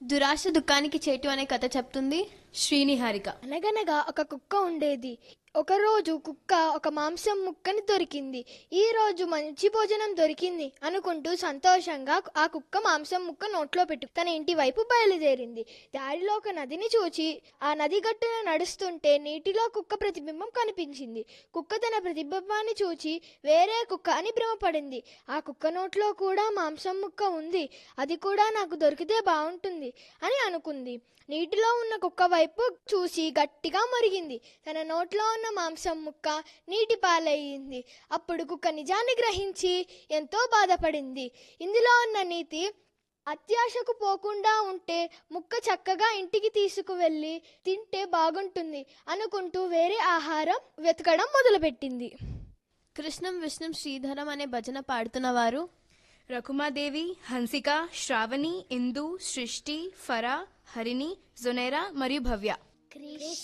దురాశ దుఃఖానికి చేటు అనే కథ చెప్తుంది శ్రీనిహారిక అనగనగా ఒక కుక్క ఉండేది ఒకరోజు కుక్క ఒక మాంసం ముక్కని దొరికింది ఈ రోజు మంచి భోజనం దొరికింది అనుకుంటూ సంతోషంగా ఆ కుక్క మాంసం ముక్క నోట్లో పెట్టు తన ఇంటి వైపు బయలుదేరింది దారిలో ఒక నదిని చూచి ఆ నది గట్టున నడుస్తుంటే నీటిలో కుక్క ప్రతిబింబం కనిపించింది కుక్క తన ప్రతిబింబాన్ని చూచి వేరే కుక్క అని భ్రమపడింది ఆ కుక్క నోట్లో కూడా మాంసం ముక్క ఉంది అది కూడా నాకు దొరికితే బాగుంటుంది అని అనుకుంది నీటిలో ఉన్న కుక్క వైపు చూసి గట్టిగా మురిగింది తన నోట్లో ఉన్న మాంసం ముక్క నీటి పాలయ్యింది అప్పుడు కుక్క నిజాన్ని గ్రహించి ఎంతో బాధపడింది ఇందులో ఉన్న నీతి అత్యాశకు పోకుండా ఉంటే ముక్క చక్కగా ఇంటికి తీసుకువెళ్ళి తింటే బాగుంటుంది అనుకుంటూ వేరే ఆహారం వెతకడం మొదలుపెట్టింది కృష్ణం విష్ణుం శ్రీధరం అనే భజన పాడుతున్నవారు రకుమాదేవి హన్సిక శ్రావణి ఇందు సృష్టి ఫరా హరిణి జునైరా మరియు భవ్య కృష్ణ